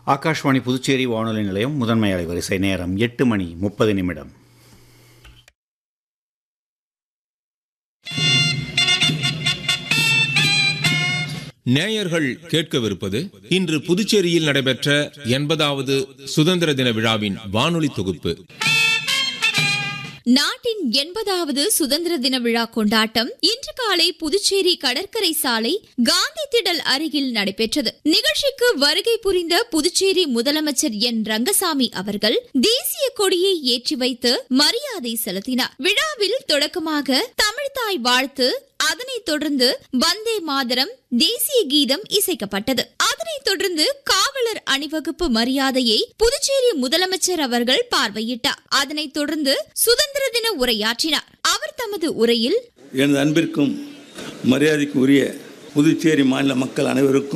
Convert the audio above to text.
ஆகாஷ்வாணி புதுச்சேரி வானொலி நிலையம் முதன்மை அலைவரிசை நேரம் எட்டு மணி முப்பது நிமிடம் நேயர்கள் கேட்கவிருப்பது இன்று புதுச்சேரியில் நடைபெற்ற எண்பதாவது சுதந்திர தின விழாவின் வானொலி தொகுப்பு நாட்டின் எண்பதாவது சுதந்திர தின விழா கொண்டாட்டம் இன்று காலை புதுச்சேரி கடற்கரை சாலை காந்தி திடல் அருகில் நடைபெற்றது நிகழ்ச்சிக்கு வருகை புரிந்த புதுச்சேரி முதலமைச்சர் என் ரங்கசாமி அவர்கள் தேசிய கொடியை ஏற்றி வைத்து மரியாதை செலுத்தினார் விழாவில் தொடக்கமாக தமிழ்தாய் வாழ்த்து அதனைத் தொடர்ந்து வந்தே மாதரம் தேசிய கீதம் இசைக்கப்பட்டது அதனைத் தொடர்ந்து காவலர் அணிவகுப்பு மரியாதையை புதுச்சேரி முதலமைச்சர் அவர்கள் பார்வையிட்டார் அதனைத் தொடர்ந்து சுதந்திர தின உரையாற்றினார் அவர் தமது உரையில் எனது அன்பிற்கும் மரியாதைக்கு உரிய புதுச்சேரி மாநில மக்கள் அனைவருக்கும்